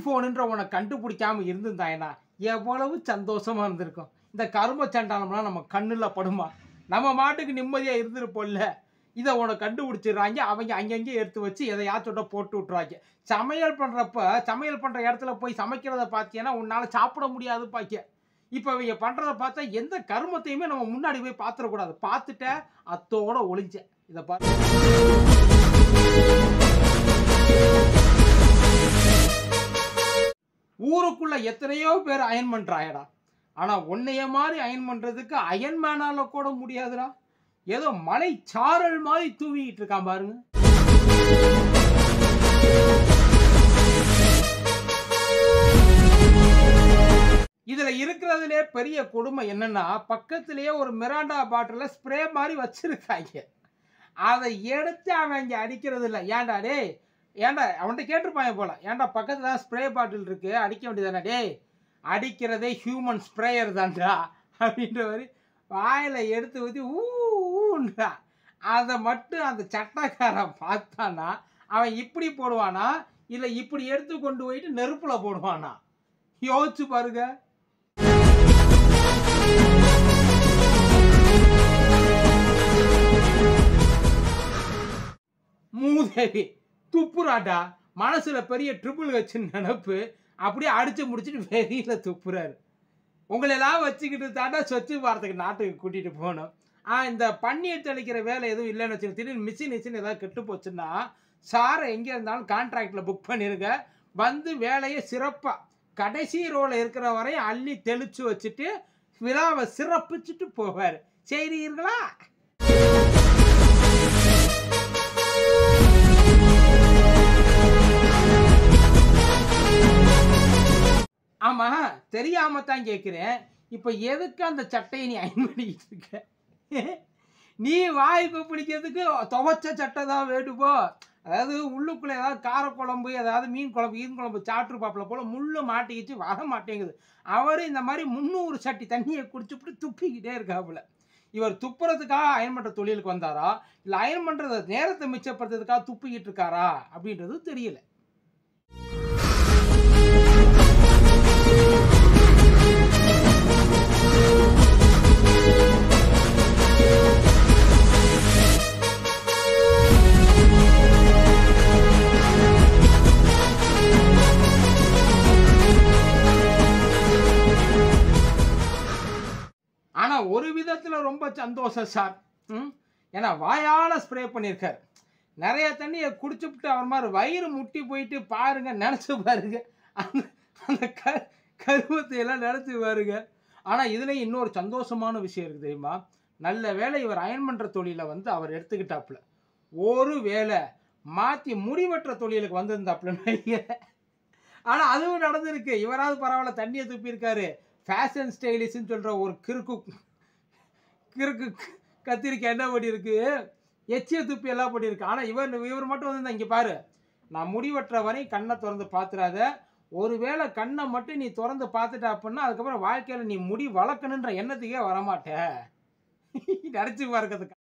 ஐஃபோனுன்ற உன்னை கண்டுபிடிக்காம இருந்திருந்தாயனா எவ்வளவு சந்தோஷமா இருந்திருக்கும் இந்த கரும சண்டாளம்லாம் நம்ம கண்ணில் படுமா நம்ம மாட்டுக்கு நிம்மதியாக இருந்திருப்போம்ல இதை உனக்கு கண்டுபிடிச்சிடுறாங்க அவங்க அங்கங்கே எடுத்து வச்சு எதையாச்சோட போட்டு விட்ருவாங்க சமையல் பண்ணுறப்ப சமையல் பண்ணுற இடத்துல போய் சமைக்கிறத பார்த்தீங்கன்னா உன்னால் சாப்பிட முடியாது பாக்கிய இப்போ இவங்க பண்ணுறத பார்த்தா எந்த கருமத்தையுமே நம்ம முன்னாடி போய் பார்த்துடக்கூடாது பார்த்துட்ட அத்தோட ஒளிஞ்சேன் இதை பார்த்து ஊருக்குள்ள எத்தனையோ பேர் அயன் பண்றாயடா ஆனா உன்னைய மாதிரி அயன் பண்றதுக்கு அயன் மேனால கூட முடியாதுடா ஏதோ மலை சாரல் மாதிரி தூவிக்கிட்டு இருக்கான் பாருங்க இதுல இருக்கிறதுலே பெரிய கொடுமை என்னன்னா பக்கத்திலேயே ஒரு மிராண்டா பாட்டில ஸ்ப்ரே மாதிரி வச்சிருக்காங்க அதை எடுத்து அவன் இங்க அடிக்கிறது இல்லை ஏன்டா டேய் ஏன்டா அவன்கிட்ட கேட்டிருப்பாங்க போல ஏன்டா பக்கத்துல ஸ்ப்ரே பாட்டில் இருக்கு அடிக்க வேண்டியதானே டேய் அடிக்கிறதே ஹியூமன் ஸ்ப்ரேயர் தான்டா அப்படின்ற மாதிரி வாயில எடுத்து ஊற்றி ஊன்றா அதை மட்டும் அந்த சட்டக்காரன் பார்த்தானா அவன் இப்படி போடுவானா இல்லை இப்படி எடுத்து கொண்டு போயிட்டு நெருப்புல போடுவானா யோசிச்சு பாருங்க மூதேவி துப்புறாடா மனசுல பெரிய ட்ரிபிள் வச்சு நினப்பு அப்படியே அடிச்சு முடிச்சுட்டு வெளியில துப்புறாரு உங்களெல்லாம் வச்சுக்கிட்டு தாண்டா சொச்சு வாரத்துக்கு நாட்டுக்கு கூட்டிட்டு போகணும் ஆ இந்த பன்னீர் தெளிக்கிற வேலை எதுவும் இல்லைன்னு வச்சுக்கோங்க திடீர்னு மிஷின் மிஷின் ஏதாவது கெட்டு போச்சுன்னா சாரை எங்கே இருந்தாலும் கான்ட்ராக்டில் புக் பண்ணிருங்க வந்து வேலையை சிறப்பாக கடைசி ரோல இருக்கிற வரையும் அள்ளி தெளிச்சு வச்சுட்டு விழாவை சிறப்பிச்சுட்டு போவார் செய்றீர்களா ஆமா தெரியாம தான் கேட்குறேன் இப்போ எதுக்கு அந்த சட்டையை நீ அயன் பண்ணிக்கிட்டு இருக்க நீ வாய்ப்பு பிடிக்கிறதுக்கு துவைச்ச சட்டை தான் வேண்டுமோ அதாவது உள்ளுக்குள்ள ஏதாவது காரக்குழம்பு ஏதாவது மீன் குழம்பு மீன் குழம்பு சாப்பிட்ருப்பாப்புல போல முள்ளு மாட்டிக்கிச்சு வர மாட்டேங்குது அவர் இந்த மாதிரி முந்நூறு சட்டி தண்ணியை குடிச்சுப்புட்டு துப்பிக்கிட்டே இருக்காப்புல இவர் துப்புறதுக்காக அயன் பண்ணுற தொழிலுக்கு வந்தாரா இல்லை அயன் பண்ணுறத நேரத்தை மிச்சப்படுத்துறதுக்காக துப்பிக்கிட்டு இருக்காரா அப்படின்றது தெரியல ஆனா ஒரு விதத்துல ரொம்ப சந்தோஷம் சார் ம் ஏன்னா வாயால ஸ்ப்ரே பண்ணியிருக்காரு நிறைய தண்ணியை குடிச்சுப்புட்டு அவர் மாதிரி வயிறு முட்டி போயிட்டு பாருங்க நினச்சி பாருங்க அந்த அந்த க கருவத்தை எல்லாம் நினச்சி பாருங்க ஆனால் இதுலேயும் இன்னொரு சந்தோஷமான விஷயம் இருக்குது தெரியுமா நல்ல வேலை இவர் அயன் பண்ணுற தொழிலை வந்து அவர் எடுத்துக்கிட்டாப்புல ஒரு வேலை மாற்றி முடிவற்ற தொழிலுக்கு வந்திருந்தாப்புல ஆனால் அதுவும் நடந்திருக்கு இவராவது பரவாயில்ல தண்ணியை துப்பியிருக்காரு ஃபேஷன் ஸ்டைலிஷ்னு சொல்கிற ஒரு கிறுக்கு கிறுக்கு கத்திரிக்காய் என்ன பண்ணியிருக்கு எச்சிய துப்பி எல்லாம் பண்ணியிருக்கு ஆனால் இவர் இவர் மட்டும் வந்து இங்கே பாரு நான் முடிவற்ற வரை கண்ணை திறந்து பார்த்துறாத ஒருவேளை கண்ணை மட்டும் நீ திறந்து பார்த்துட்ட அப்படின்னா அதுக்கப்புறம் வாழ்க்கையில் நீ முடி வளர்க்கணுன்ற எண்ணத்துக்கே வரமாட்ட நினச்சி பார்க்கறதுக்கு